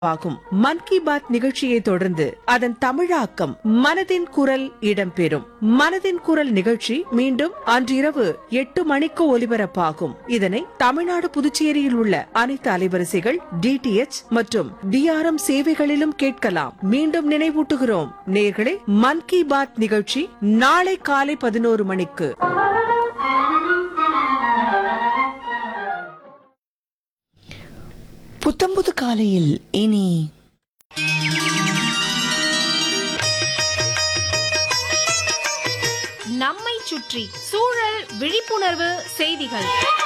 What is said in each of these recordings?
ஆகும் மன் கி பாத் நிகழ்ச்சியை தொடர்ந்து அதன் தமிழாக்கம் மனதின் குரல் இடம்பெறும் மனதின் குரல் நிகழ்ச்சி மீண்டும் அன்றிரவு எட்டு மணிக்கு ஒலிபரப்பாகும் இதனை தமிழ்நாடு புதுச்சேரியில் உள்ள அனைத்து அலைவரிசைகள் டிடிஎச் மற்றும் டிஆர்எம் சேவைகளிலும் கேட்கலாம் மீண்டும் நினைவூட்டுகிறோம் நேர்களே மன் கி பாத் நிகழ்ச்சி நாளை காலை பதினோரு மணிக்கு புத்தம்புது காலையில் இனி நம்மை சுற்றி சூழல் விழிப்புணர்வு செய்திகள்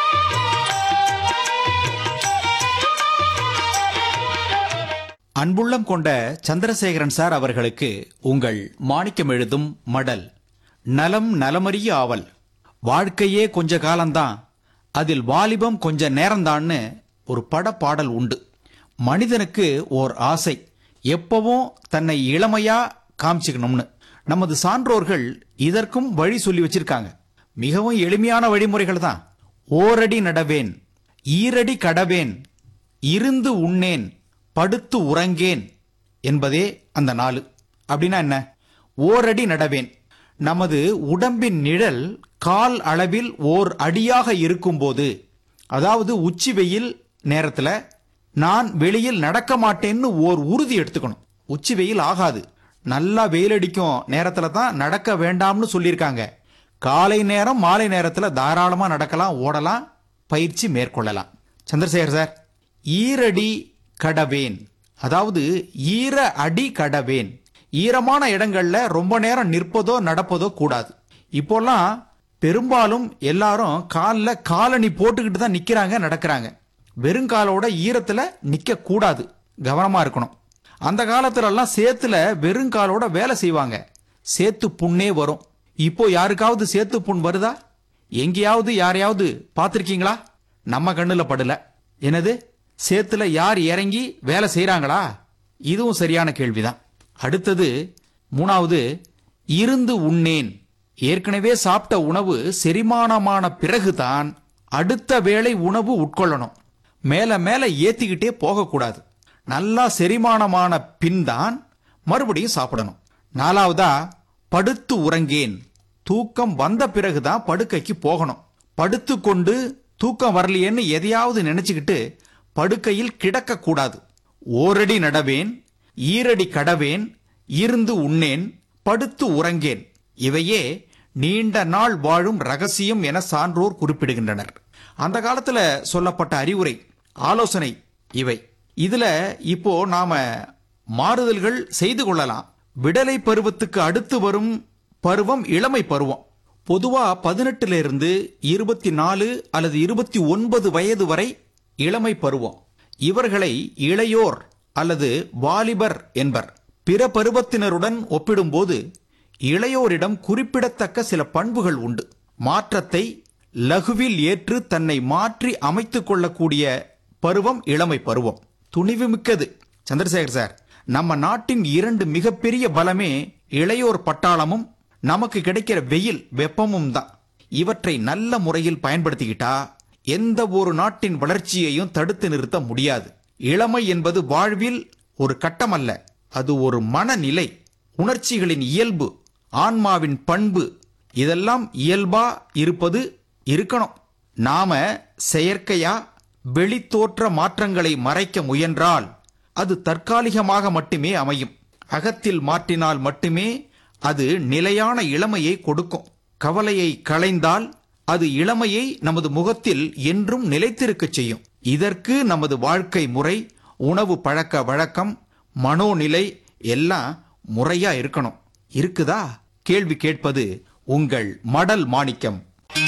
அன்புள்ளம் கொண்ட சந்திரசேகரன் சார் அவர்களுக்கு உங்கள் மாணிக்கம் எழுதும் மடல் நலம் நலமறிய ஆவல் வாழ்க்கையே கொஞ்ச காலம்தான் அதில் வாலிபம் கொஞ்ச நேரம்தான்னு ஒரு படப்பாடல் உண்டு மனிதனுக்கு ஓர் ஆசை எப்பவும் தன்னை இளமையா காமிச்சுக்கணும்னு நமது சான்றோர்கள் இதற்கும் வழி சொல்லி வச்சிருக்காங்க மிகவும் எளிமையான வழிமுறைகள் தான் ஓரடி நடவேன் ஈரடி கடவேன் இருந்து உண்ணேன் படுத்து உறங்கேன் என்பதே அந்த நாலு அப்படின்னா என்ன ஓரடி நடவேன் நமது உடம்பின் நிழல் கால் அளவில் ஓர் அடியாக இருக்கும்போது அதாவது உச்சி வெயில் நேரத்துல நான் வெளியில் நடக்க மாட்டேன்னு ஓர் உறுதி எடுத்துக்கணும் உச்சி வெயில் ஆகாது நல்லா வெயில் அடிக்கும் நேரத்துல தான் நடக்க வேண்டாம்னு சொல்லியிருக்காங்க காலை நேரம் மாலை நேரத்துல தாராளமா நடக்கலாம் ஓடலாம் பயிற்சி மேற்கொள்ளலாம் சந்திரசேகர் சார் ஈரடி கடவேன் அதாவது ஈர அடி கடவேன் ஈரமான இடங்கள்ல ரொம்ப நேரம் நிற்பதோ நடப்பதோ கூடாது இப்போல்லாம் பெரும்பாலும் எல்லாரும் காலில் காலணி போட்டுக்கிட்டு தான் நிக்கிறாங்க நடக்கிறாங்க வெறுங்காலோட ஈரத்துல நிக்க கூடாது கவனமா இருக்கணும் அந்த காலத்துல எல்லாம் சேத்துல வெறுங்காலோட வேலை செய்வாங்க சேத்து புண்ணே வரும் இப்போ யாருக்காவது சேத்து புண் வருதா எங்கேயாவது யாரையாவது பார்த்திருக்கீங்களா நம்ம கண்ணுல படல என்னது சேத்துல யார் இறங்கி வேலை செய்றாங்களா இதுவும் சரியான கேள்விதான் அடுத்தது மூணாவது இருந்து உண்ணேன் ஏற்கனவே சாப்பிட்ட உணவு செரிமானமான பிறகுதான் அடுத்த வேளை உணவு உட்கொள்ளணும் மேல மேல ஏத்திக்கிட்டே போகக்கூடாது நல்லா செரிமானமான பின் தான் மறுபடியும் சாப்பிடணும் நாலாவதா படுத்து உறங்கேன் தூக்கம் வந்த பிறகுதான் படுக்கைக்கு போகணும் படுத்து கொண்டு தூக்கம் வரலையேன்னு எதையாவது நினைச்சுக்கிட்டு படுக்கையில் கிடக்க கூடாது ஓரடி நடவேன் ஈரடி கடவேன் இருந்து உண்ணேன் படுத்து உறங்கேன் இவையே நீண்ட நாள் வாழும் ரகசியம் என சான்றோர் குறிப்பிடுகின்றனர் அந்த காலத்துல சொல்லப்பட்ட அறிவுரை ஆலோசனை இவை இதுல இப்போ நாம மாறுதல்கள் செய்து கொள்ளலாம் விடலை பருவத்துக்கு அடுத்து வரும் பருவம் இளமை பருவம் பொதுவா பதினெட்டுல இருந்து இருபத்தி நாலு அல்லது இருபத்தி ஒன்பது வயது வரை இளமை பருவம் இவர்களை இளையோர் அல்லது வாலிபர் என்பர் பிற பருவத்தினருடன் ஒப்பிடும்போது இளையோரிடம் குறிப்பிடத்தக்க சில பண்புகள் உண்டு மாற்றத்தை லகுவில் ஏற்று தன்னை மாற்றி அமைத்துக் கொள்ளக்கூடிய பருவம் இளமை பருவம் துணிவு மிக்கது சந்திரசேகர் சார் நம்ம நாட்டின் இரண்டு மிகப்பெரிய பலமே இளையோர் பட்டாளமும் நமக்கு கிடைக்கிற வெயில் வெப்பமும் தான் இவற்றை நல்ல முறையில் பயன்படுத்திக்கிட்டா எந்த ஒரு நாட்டின் வளர்ச்சியையும் தடுத்து நிறுத்த முடியாது இளமை என்பது வாழ்வில் ஒரு கட்டம் அல்ல அது ஒரு மனநிலை உணர்ச்சிகளின் இயல்பு ஆன்மாவின் பண்பு இதெல்லாம் இயல்பா இருப்பது இருக்கணும் நாம செயற்கையா வெளித்தோற்ற மாற்றங்களை மறைக்க முயன்றால் அது தற்காலிகமாக மட்டுமே அமையும் அகத்தில் மாற்றினால் மட்டுமே அது நிலையான இளமையை கொடுக்கும் கவலையை களைந்தால் அது இளமையை நமது முகத்தில் என்றும் நிலைத்திருக்கச் செய்யும் இதற்கு நமது வாழ்க்கை முறை உணவு பழக்க வழக்கம் மனோநிலை எல்லாம் முறையா இருக்கணும் இருக்குதா கேள்வி கேட்பது உங்கள் மடல் மாணிக்கம்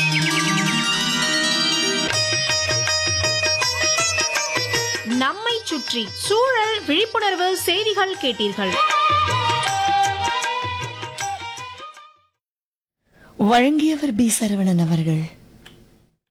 நம்மை சுற்றி சூழல் விழிப்புணர்வு செய்திகள் கேட்டீர்கள் வழங்கியவர் பி சரவணன் அவர்கள்